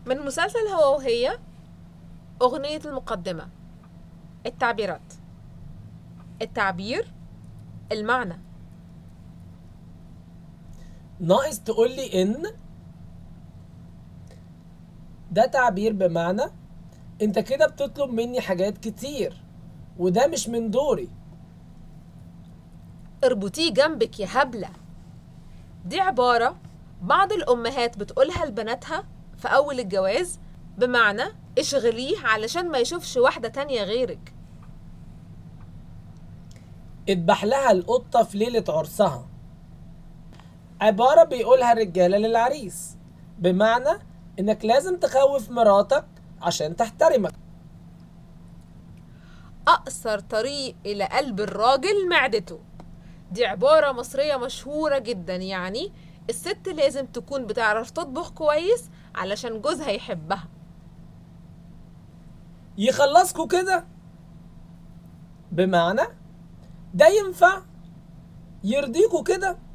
من مسلسل هو وهي أغنية المقدمة التعبيرات التعبير المعنى ناقص تقول لي ان ده تعبير بمعنى انت كده بتطلب مني حاجات كتير وده مش من دوري اربطيه جنبك يا هبلة دي عبارة بعض الأمهات بتقولها لبناتها في أول الجواز بمعنى اشغليه علشان ما يشوفش واحدة تانية غيرك اذبح لها القطة في ليلة عرسها عبارة بيقولها الرجالة للعريس بمعنى انك لازم تخوف مراتك عشان تحترمك أقصر طريق إلى قلب الراجل معدته دي عبارة مصرية مشهورة جدا يعني الست لازم تكون بتعرف تطبخ كويس علشان جوزها يحبها يخلصكوا كده بمعنى ده ينفع يرضيكوا كده